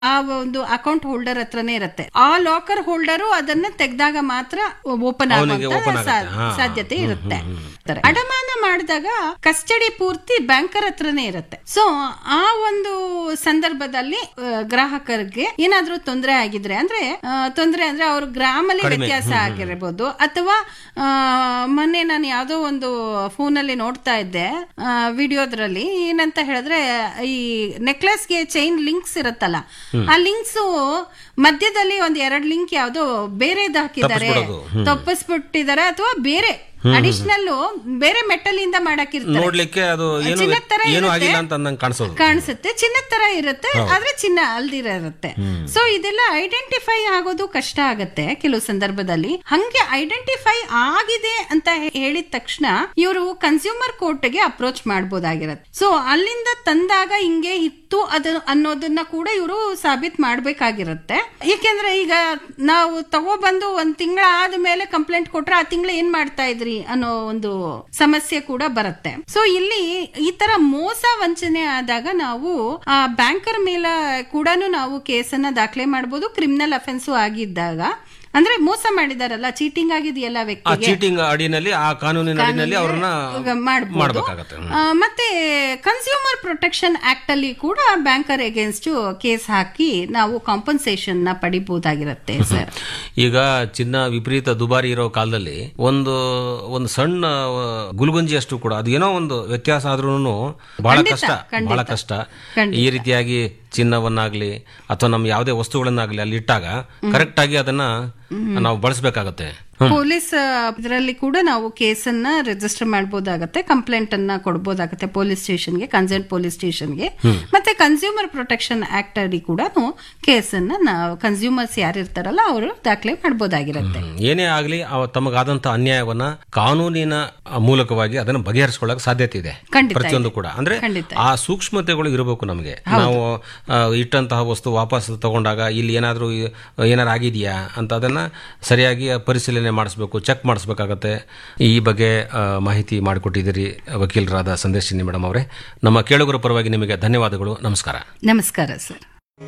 ಆ ಒಂದು account holder ಹತ್ರನೇ ಇರುತ್ತೆ ಆ ಲಾಕರ್ ಹೋಲ್ಡರು ಅದನ್ನ ತೆಗೆದಾಗ ಮಾತ್ರ ಓಪನ್ ಅವನಿಗೆ open ಆಗುವಂತ ಆಗುತ್ತೆ. ಹಾ, ಸಾಧ್ಯತೆ ಇರುತ್ತೆ ಅಡಮಾನ ಮಾಡಿದಾಗ ಕಸ್ಟಡಿ ಪೂರ್ತಿ ಬ್ಯಾಂಕರ್ ಹತ್ರನೇ ಇರುತ್ತೆ ಸೊ ಆ ಒಂದು ಸಂದರ್ಭದಲ್ಲಿ ಆ, ಗ್ರಾಹಕರಿಗೆ ಏನಾದ್ರೂ ತೊಂದರೆ ಆಗಿದ್ರೆ ಅಂದ್ರೆ ಆ, ತೊಂದರೆ ಅಂದ್ರೆ ಅವ್ರ ಗ್ರಾಮಲ್ಲಿ ವ್ಯತ್ಯಾಸ ಆಗಿರ್ಬೋದು ಅಥವಾ ಆ, ಮೊನ್ನೆ ನಾನು ಯಾವ್ದೋ ಒಂದು ಫೋನ್ ಅಲ್ಲಿ ನೋಡ್ತಾ ಇದ್ದೆ ವಿಡಿಯೋದ್ರಲ್ಲಿ ಏನಂತ ಹೇಳಿದ್ರೆ ಈ ನೆಕ್ಲೆಸ್ಗೆ ಚೈನ್ ಲಿಂಕ್ಸ್ ಇರುತ್ತಲ್ಲ ಆ ಲಿಂಕ್ಸ್ ಮಧ್ಯದಲ್ಲಿ ಒಂದ್ ಎರಡ್ ಲಿಂಕ್ ಯಾವ್ದೋ ಬೇರೆದ್ ಹಾಕಿದ್ದಾರೆ ತಪ್ಪಿಸ್ಬಿಡೋದು. ತಪ್ಪಿಸ್ಬಿಟ್ಟಿದ್ದಾರೆ ಅಥವಾ ಬೇರೆ ಅಡಿಷನಲ್ ಬೇರೆ ಮೆಟಲ್ ಇಂದ ಮಾಡಾಕಿರ್ತಾರೆ ನೋಡ್ಲಿಕ್ಕೆ ಅದು ಏನು ಚಿನ್ನದ್ ತರ ಏನು ಇರುತ್ತೆ. ಆಗಿಲ್ಲ ಅಂತ ಅಂದಂಗೆ ಕಾಣಿಸೋದು ಕಾಣಿಸುತ್ತೆ ಚಿನ್ನದ ತರ ಇರುತ್ತೆ ಆದ್ರೆ ಚಿನ್ನ ಅಲ್ದಿರ ಇರುತ್ತೆ ಸೊ ಇದೆಲ್ಲ ಐಡೆಂಟಿಫೈ ಆಗೋದು ಕಷ್ಟ ಆಗತ್ತೆ ಕೆಲವು ಸಂದರ್ಭದಲ್ಲಿ ಹಂಗೆ ಐಡೆಂಟಿಫೈ ಆಗಿದೆ ಅಂತ ಹೇ- ಹೇಳಿದ ತಕ್ಷಣ ಇವರು ಕನ್ಸ್ಯೂಮರ್ ಕೋರ್ಟ್ ಗೆ ಅಪ್ರೋಚ್ ಮಾಡಬಹುದಾಗಿರತ್ತೆ ಸೊ ಅಲ್ಲಿಂದ ತಂದಾಗ ಹಿಂಗೆ ಇತ್ತು ಅದು ಅನ್ನೋದನ್ನ ಕೂಡ ಇವರು ಸಾಬೀತ್ ಮಾಡ್ಬೇಕಾಗಿರುತ್ತೆ ಏಕೆಂದ್ರೆ ಈಗ ನಾವು ತಗೊಬಂದು ಒಂದ್ ತಿಂಗಳ ಆದ್ಮೇಲೆ ಕಂಪ್ಲೇಂಟ್ ಕೊಟ್ರೆ ಆ ತಿಂಗಳ ಏನ್ ಮಾಡ್ತಾ ಇದ್ರಿ ಅನ್ನೋ ಒಂದು ಸಮಸ್ಯೆ ಕೂಡ ಬರುತ್ತೆ ಸೊ ಇಲ್ಲಿ ಈ ತರ ಮೋಸ ವಂಚನೆ ಆದಾಗ ನಾವು ಆ ಬ್ಯಾಂಕರ್ ಮೇಲೆ ಕೂಡ ನಾವು ಕೇಸನ್ನ ದಾಖಲೆ ಮಾಡಬಹುದು ಕ್ರಿಮಿನಲ್ ಅಫೆನ್ಸು ಆಗಿದ್ದಾಗ ಅಂದ್ರೆ ಮೋಸ ಮಾಡಿದಾರಲ್ಲ ಚೀಟಿಂಗ್ ಆಗಿದೆಯಲ್ಲ ಆ ವ್ಯಕ್ತಿಗೆ ಚೀಟಿಂಗ್ ಅಡಿನಲ್ಲಿ ಆ ಕಾನೂನಿನ ಅಡಿನಲ್ಲಿ ಅವ್ರನ್ನ ಮಾಡ್ಬೋದು. ಮಾಡ್ಬೇಕಾಗತ್ತೆ ಆ, ಮತ್ತೆ ಕನ್ಸ್ಯೂಮರ್ ಪ್ರೊಟೆಕ್ಷನ್ ಆಕ್ಟ್ ಅಲ್ಲಿ ಕೂಡ ಬ್ಯಾಂಕರ್ ಎಗೇನ್ಸ್ಟ್ ಕೇಸ್ ಹಾಕಿ ನಾವು ಕಾಂಪನ್ಸೇಷನ್ ನ ಪಡಿಬಹುದಾಗಿರುತ್ತೆ ಸರ್ ಈಗ ಚಿನ್ನ ವಿಪರೀತ ದುಬಾರಿ ಇರೋ ಕಾಲದಲ್ಲಿ ಒಂದು ಒಂದು ಸಣ್ಣ ಆ, ಗುಲ್ಗುಂಜಿಯಷ್ಟು ಕೂಡ ಅದು ಏನೋ ಒಂದು ವ್ಯತ್ಯಾಸ ಆದ್ರೂ ಬಹಳ ಕಷ್ಟ ಬಹಳ ಕಷ್ಟ ಈ ರೀತಿಯಾಗಿ ಚಿನ್ನವನ್ನಾಗ್ಲಿ ಅಥವಾ ನಮ್ಮ ಯಾವುದೇ ವಸ್ತುಗಳನ್ನಾಗ್ಲಿ ಅಲ್ಲಿ ಇಟ್ಟಾಗ ಕರೆಕ್ಟ್ ಆಗಿ ಅದನ್ನ ನಾವು ಬಳಸಬೇಕಾಗತ್ತೆ ಪೊಲೀಸ್ ಇದರಲ್ಲಿ ಕೂಡ ನಾವು ಕೇಸನ್ನ ರಿಜಿಸ್ಟರ್ ಮಾಡಬಹುದಾಗತ್ತೆ ಕಂಪ್ಲೇಂಟ್ ಅನ್ನ ಕೊಡಬಹುದಾಗತ್ತೆ ಪೊಲೀಸ್ ಸ್ಟೇಷನ್ಗೆ ಕನ್ಸರ್ನ್ ಪೊಲೀಸ್ ಸ್ಟೇಷನ್ಗೆ ಮತ್ತೆ ಕನ್ಸ್ಯೂಮರ್ ಪ್ರೊಟೆಕ್ಷನ್ ಆಕ್ಟ್ ಅಡಿ ಕೂಡ ಕೇಸನ್ನ ನಾವು ಕನ್ಸ್ಯೂಮರ್ಸ್ ಯಾರು ಇರ್ತಾರಲ್ಲ ಅವರು ದಾಖಲೆ ಮಾಡಬಹುದಾಗಿರುತ್ತೆ ಏನೇ ಆಗ್ಲಿ ಅವ ತಮಗಾದಂತ ಅನ್ಯಾಯವನ್ನ ಕಾನೂನಿನ ಮೂಲಕವಾಗಿ ಅದನ್ನ ಬಗೆಹರಿಸಿಕೊಳ್ಳಕ್ ಸಾಧ್ಯತೆ ಇದೆ ಖಂಡಿತ ಪ್ರತಿಯೊಂದು ಕೂಡ ಅಂದ್ರೆ ಖಂಡಿತ. ಆ ಸೂಕ್ಷ್ಮತೆಗಳು ಇರಬೇಕು ನಮಗೆ ನಾವು ಆ, ಇಟ್ಟಂತಹ ವಸ್ತು ವಾಪಸ್ ತಗೊಂಡಾಗ ಇಲ್ಲಿ ಏನಾದ್ರೂ ಏನಾರು ಆಗಿದೆಯಾ ಅಂತ ಅದನ್ನ ಸರಿಯಾಗಿ ಪರಿಶೀಲನೆ ಮಾಡಿಸ್ಬೇಕು ಚೆಕ್ ಮಾಡಿಸ್ಬೇಕಾಗತ್ತೆ ಈ ಬಗ್ಗೆ ಆ, ಮಾಹಿತಿ ಮಾಡಿಕೊಟ್ಟಿದ್ದೀರಿ ವಕೀಲರಾದ ಸಂದೇಶಿನಿ ಮೇಡಮ್ ಅವರೇ ನಮ್ಮ ಕೇಳುಗರ ಪರವಾಗಿ ನಿಮಗೆ ಧನ್ಯವಾದಗಳು ನಮಸ್ಕಾರ ನಮಸ್ಕಾರ ಸರ್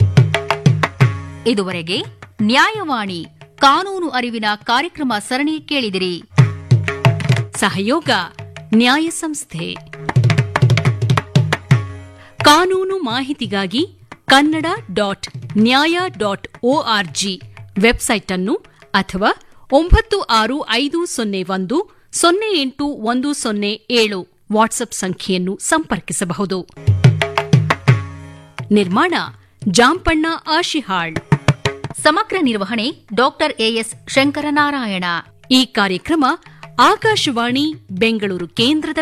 ಇದುವರೆಗೆ ನ್ಯಾಯವಾಣಿ ಕಾನೂನು ಅರಿವಿನ ಕಾರ್ಯಕ್ರಮ ಸರಣಿ ಕೇಳಿದಿರಿ ಸಹಯೋಗ ನ್ಯಾಯ ಸಂಸ್ಥೆ ಕಾನೂನು ಮಾಹಿತಿಗಾಗಿ Kannada dot Nyaya dot O R G website ಅನ್ನು ಅಥವಾ ಒಂಬತ್ತು ಆರು ಐದು ಸೊನ್ನೆ ಒಂದು ಸೊನ್ನೆ ಎಂಟು ಒಂದು ಸೊನ್ನೆ ಏಳು ವಾಟ್ಸ್ಆಪ್ ಸಂಖ್ಯೆಯನ್ನು ಸಂಪರ್ಕಿಸಬಹುದು ನಿರ್ಮಾಣ ಜಾಂಪಣ್ಣ ಆಶಿಹಾಳ್ ಸಮಗ್ರ ನಿರ್ವಹಣೆ ಡಾಕ್ಟರ್ ಎಎಸ್ ಶಂಕರನಾರಾಯಣ ಈ ಕಾರ್ಯಕ್ರಮ ಆಕಾಶವಾಣಿ ಬೆಂಗಳೂರು ಕೇಂದ್ರದ